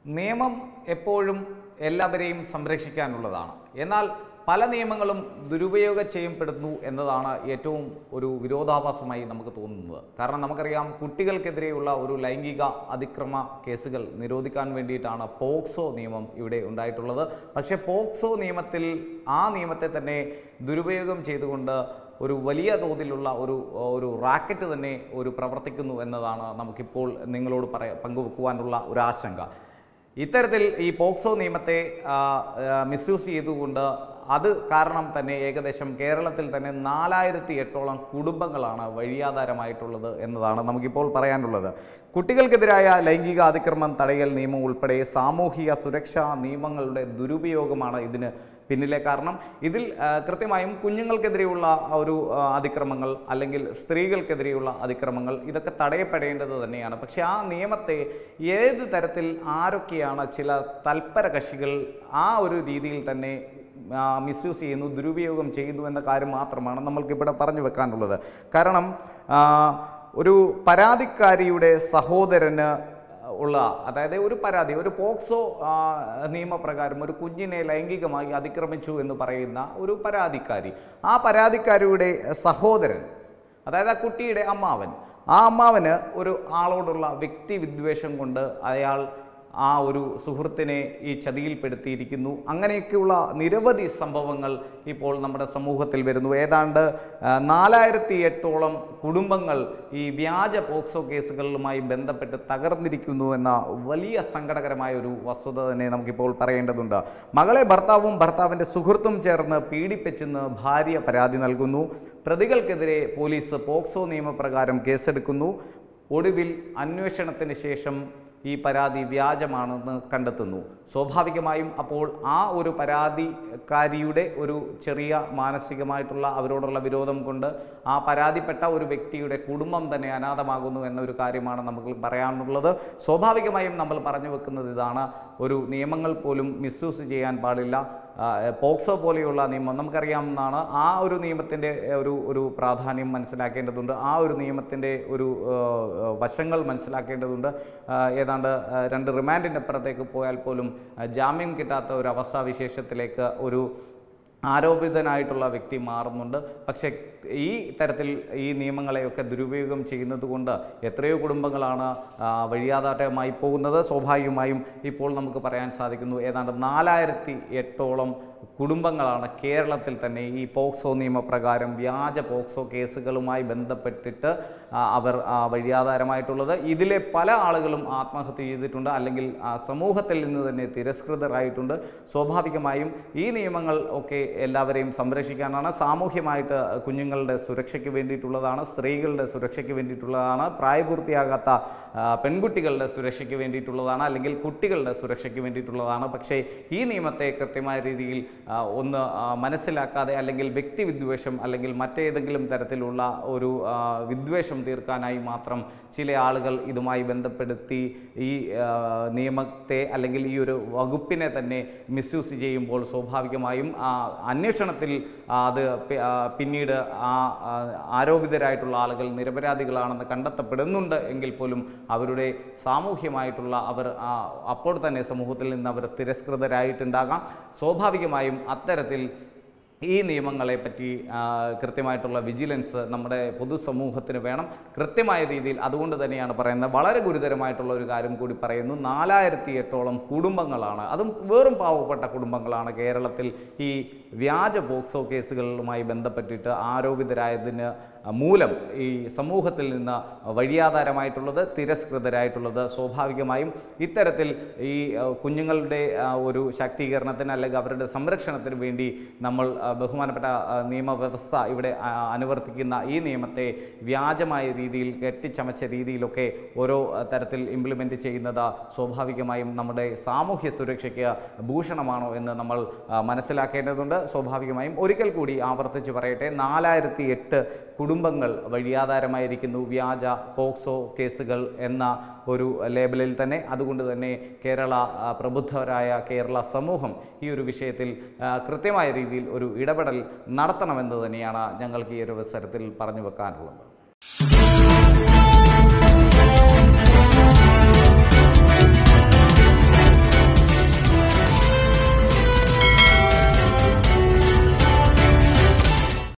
നിയമം എപ്പോഴും എല്ലാവരെയും സംരക്ഷിക്കാനുള്ളതാണ് എന്നാൽ പല നിയമങ്ങളും ദുരുപയോഗം ചെയ്യപ്പെടുന്നു എന്നതാണ് ഏറ്റവും ഒരു വിരോധാഭാസമായി നമുക്ക് തോന്നുന്നത് കാരണം നമുക്കറിയാം കുട്ടികൾക്കെതിരെയുള്ള ഒരു ലൈംഗിക അതിക്രമ കേസുകൾ നിരോധിക്കാൻ വേണ്ടിയിട്ടാണ് പോക്സോ നിയമം ഇവിടെ ഉണ്ടായിട്ടുള്ളത് പക്ഷേ പോക്സോ നിയമത്തിൽ ആ നിയമത്തെ തന്നെ ദുരുപയോഗം ചെയ്തുകൊണ്ട് ഒരു വലിയ തോതിലുള്ള ഒരു ഒരു റാക്കറ്റ് തന്നെ ഒരു പ്രവർത്തിക്കുന്നു എന്നതാണ് നമുക്കിപ്പോൾ നിങ്ങളോട് പറയ പങ്കുവെക്കുവാനുള്ള ഒരു ആശങ്ക ഇത്തരത്തിൽ ഈ പോക്സോ നിയമത്തെ മിസ്യൂസ് ചെയ്തുകൊണ്ട് അത് കാരണം തന്നെ ഏകദേശം കേരളത്തിൽ തന്നെ നാലായിരത്തി എട്ടോളം കുടുംബങ്ങളാണ് വഴിയാധാരമായിട്ടുള്ളത് എന്നതാണ് നമുക്കിപ്പോൾ പറയാനുള്ളത് കുട്ടികൾക്കെതിരായ ലൈംഗിക അതിക്രമം തടയൽ നിയമം ഉൾപ്പെടെ സാമൂഹിക സുരക്ഷാ നിയമങ്ങളുടെ ദുരുപയോഗമാണ് ഇതിന് പിന്നിലെ കാരണം ഇതിൽ ആ, കൃത്യമായും കുഞ്ഞുങ്ങൾക്കെതിരെയുള്ള ആ ഒരു ആ, അതിക്രമങ്ങൾ അല്ലെങ്കിൽ സ്ത്രീകൾക്കെതിരെയുള്ള അതിക്രമങ്ങൾ ഇതൊക്കെ തടയപ്പെടേണ്ടത് തന്നെയാണ് പക്ഷേ ആ നിയമത്തെ ഏത് തരത്തിൽ ആരൊക്കെയാണ് ചില തൽപര കക്ഷികൾ ആ ഒരു രീതിയിൽ തന്നെ മിസ്യൂസ് ചെയ്യുന്നു ദുരുപയോഗം ചെയ്യുന്നു എന്ന കാര്യം മാത്രമാണ് നമ്മൾക്കിവിടെ പറഞ്ഞു വെക്കാനുള്ളത് കാരണം ആ, ഒരു പരാതിക്കാരിയുടെ സഹോദരന് ഉള്ള അതായത് ഒരു പരാതി ഒരു പോക്സോ ആ, നിയമപ്രകാരം ഒരു കുഞ്ഞിനെ ലൈംഗികമായി അതിക്രമിച്ചു എന്ന് പറയുന്ന ഒരു പരാതിക്കാരി ആ പരാതിക്കാരിയുടെ സഹോദരൻ അതായത് ആ കുട്ടിയുടെ അമ്മാവൻ ആ അമ്മാവന് ഒരു ആളോടുള്ള വ്യക്തി വിദ്വേഷം കൊണ്ട് അയാൾ ആ ഒരു സുഹൃത്തിനെ ഈ ചതിയിൽപ്പെടുത്തിയിരിക്കുന്നു അങ്ങനെയൊക്കെയുള്ള നിരവധി സംഭവങ്ങൾ ഇപ്പോൾ നമ്മുടെ സമൂഹത്തിൽ വരുന്നു ഏതാണ്ട് ആ, നാലായിരത്തി എട്ടോളം കുടുംബങ്ങൾ ഈ വ്യാജ പോക്സോ കേസുകളുമായി ബന്ധപ്പെട്ട് തകർന്നിരിക്കുന്നു എന്ന വലിയ സങ്കടകരമായ ഒരു വസ്തുത തന്നെ നമുക്കിപ്പോൾ പറയേണ്ടതുണ്ട് മകളെ ഭർത്താവും ഭർത്താവിൻ്റെ സുഹൃത്തും ചേർന്ന് പീഡിപ്പിച്ചെന്ന് ഭാര്യ പരാതി നൽകുന്നു പ്രതികൾക്കെതിരെ പോലീസ് പോക്സോ നിയമപ്രകാരം കേസെടുക്കുന്നു ഒടുവിൽ അന്വേഷണത്തിന് ശേഷം ഈ പരാതി വ്യാജമാണെന്ന് കണ്ടെത്തുന്നു സ്വാഭാവികമായും അപ്പോൾ ആ ഒരു പരാതിക്കാരിയുടെ ഒരു ചെറിയ മാനസികമായിട്ടുള്ള അവരോടുള്ള വിരോധം കൊണ്ട് ആ പരാതിപ്പെട്ട ഒരു വ്യക്തിയുടെ കുടുംബം തന്നെ അനാഥമാകുന്നു എന്നൊരു കാര്യമാണ് നമുക്ക് പറയാനുള്ളത് സ്വാഭാവികമായും നമ്മൾ പറഞ്ഞു വെക്കുന്നത് ഇതാണ് ഒരു നിയമങ്ങൾ പോലും മിസ്യൂസ് ചെയ്യാൻ പാടില്ല ആ, പോക്സോ പോലെയുള്ള നിയമം നമുക്കറിയാവുന്നതാണ് ആ ഒരു നിയമത്തിൻ്റെ ഒരു ഒരു പ്രാധാന്യം മനസ്സിലാക്കേണ്ടതുണ്ട് ആ ഒരു നിയമത്തിൻ്റെ ഒരു ആ, ആ, വശങ്ങൾ മനസ്സിലാക്കേണ്ടതുണ്ട് ആ, ഏതാണ്ട് ആ, രണ്ട് റിമാൻഡിൻ്റെ അപ്പുറത്തേക്ക് പോയാൽ പോലും ആ, ജാമ്യം കിട്ടാത്ത ഒരു അവസ്ഥാവിശേഷത്തിലേക്ക് ഒരു ആരോപിതനായിട്ടുള്ള വ്യക്തി മാറുന്നുണ്ട് പക്ഷേ ഈ തരത്തിൽ ഈ നിയമങ്ങളെയൊക്കെ ദുരുപയോഗം ചെയ്യുന്നത് കൊണ്ട് എത്രയോ കുടുംബങ്ങളാണ് ആ, വഴിയാധാരമായി പോകുന്നത് സ്വാഭാവികമായും ഇപ്പോൾ നമുക്ക് പറയാൻ സാധിക്കുന്നു ഏതാണ്ട് നാലായിരത്തി എട്ടോളം കുടുംബങ്ങളാണ് കേരളത്തിൽ തന്നെ ഈ പോക്സോ നിയമപ്രകാരം വ്യാജ പോക്സോ കേസുകളുമായി ബന്ധപ്പെട്ടിട്ട് ആ, അവർ ആ, വഴിയാധാരമായിട്ടുള്ളത് ഇതിലെ പല ആളുകളും ആത്മഹത്യ ചെയ്തിട്ടുണ്ട് അല്ലെങ്കിൽ ആ, സമൂഹത്തിൽ നിന്ന് തന്നെ തിരസ്കൃതരായിട്ടുണ്ട് സ്വാഭാവികമായും ഈ നിയമങ്ങൾ ഒക്കെ എല്ലാവരെയും സംരക്ഷിക്കാനാണ് സാമൂഹ്യമായിട്ട് കുഞ്ഞുങ്ങളുടെ സുരക്ഷയ്ക്ക് വേണ്ടിയിട്ടുള്ളതാണ് സ്ത്രീകളുടെ സുരക്ഷയ്ക്ക് വേണ്ടിയിട്ടുള്ളതാണ് പ്രായപൂർത്തിയാകാത്ത ആ, പെൺകുട്ടികളുടെ സുരക്ഷയ്ക്ക് വേണ്ടിയിട്ടുള്ളതാണ് അല്ലെങ്കിൽ കുട്ടികളുടെ സുരക്ഷയ്ക്ക് വേണ്ടിയിട്ടുള്ളതാണ് പക്ഷേ ഈ നിയമത്തെ കൃത്യമായ രീതിയിൽ ആ, ഒന്ന് ആ, മനസ്സിലാക്കാതെ അല്ലെങ്കിൽ വ്യക്തി വിദ്വേഷം അല്ലെങ്കിൽ മറ്റേതെങ്കിലും തരത്തിലുള്ള ഒരു ആ, വിദ്വേഷം തീർക്കാനായി മാത്രം ചില ആളുകൾ ഇതുമായി ബന്ധപ്പെടുത്തി ഈ ആ, നിയമത്തെ അല്ലെങ്കിൽ ഈ ഒരു വകുപ്പിനെ തന്നെ മിസ്യൂസ് ചെയ്യുമ്പോൾ സ്വാഭാവികമായും ആ അന്വേഷണത്തിൽ ആ, അത് പി- ആ, പിന്നീട് ആ ആ, ആരോപിതരായിട്ടുള്ള ആളുകൾ നിരപരാധികളാണെന്ന് കണ്ടെത്തപ്പെടുന്നുണ്ട് എങ്കിൽ പോലും അവരുടെ സാമൂഹ്യമായിട്ടുള്ള അവർ ആ, അപ്പോൾ തന്നെ സമൂഹത്തിൽ നിന്ന് അവർ തിരസ്കൃതരായിട്ടുണ്ടാകാം സ്വാഭാവികമായും അത്തരത്തിൽ ഈ നിയമങ്ങളെ പറ്റി ആ, കൃത്യമായിട്ടുള്ള വിജിലൻസ് നമ്മുടെ പൊതുസമൂഹത്തിന് വേണം കൃത്യമായ രീതിയിൽ അതുകൊണ്ട് തന്നെയാണ് പറയുന്നത് വളരെ ഗുരുതരമായിട്ടുള്ള ഒരു കാര്യം കൂടി പറയുന്നു നാലായിരത്തി എട്ടോളം കുടുംബങ്ങളാണ് അതും വെറും പാവപ്പെട്ട കുടുംബങ്ങളാണ് കേരളത്തിൽ ഈ വ്യാജ പോക്സോ കേസുകളുമായി ബന്ധപ്പെട്ടിട്ട് ആരോപിതരായതിന് മൂലം ഈ സമൂഹത്തിൽ നിന്ന് വഴിയാധാരമായിട്ടുള്ളത് തിരസ്കൃതരായിട്ടുള്ളത് സ്വാഭാവികമായും ഇത്തരത്തിൽ ഈ ആ, കുഞ്ഞുങ്ങളുടെ ആ, ഒരു ശാക്തീകരണത്തിന് അല്ലെങ്കിൽ അവരുടെ സംരക്ഷണത്തിന് വേണ്ടി നമ്മൾ ആ, ബഹുമാനപ്പെട്ട ആ, നിയമവ്യവസ്ഥ ഇവിടെ ആ, അനുവർത്തിക്കുന്ന ഈ നിയമത്തെ വ്യാജമായ രീതിയിൽ കെട്ടിച്ചമച്ച രീതിയിലൊക്കെ ഓരോ ആ, തരത്തിൽ ഇംപ്ലിമെൻറ്റ് ചെയ്യുന്നത് സ്വാഭാവികമായും നമ്മുടെ സാമൂഹ്യ സുരക്ഷയ്ക്ക് ഭൂഷണമാണോ എന്ന് നമ്മൾ ആ, മനസ്സിലാക്കേണ്ടതുണ്ട് സ്വാഭാവികമായും ഒരിക്കൽ കൂടി ആവർത്തിച്ച് പറയട്ടെ നാലായിരത്തി എട്ട് കുടുംബങ്ങൾ വഴിയാധാരമായിരിക്കുന്നു വ്യാജ പോക്സോ കേസുകൾ എന്ന ഒരു ലേബലിൽ തന്നെ അതുകൊണ്ട് തന്നെ കേരള ആ, പ്രബുദ്ധരായ കേരള സമൂഹം ഈ ഒരു വിഷയത്തിൽ ആ, കൃത്യമായ രീതിയിൽ ഒരു ഇടപെടൽ നടത്തണമെന്ന് തന്നെയാണ് ഞങ്ങൾക്ക് ഈ ഒരു അവസരത്തിൽ പറഞ്ഞു വെക്കാനുള്ളത്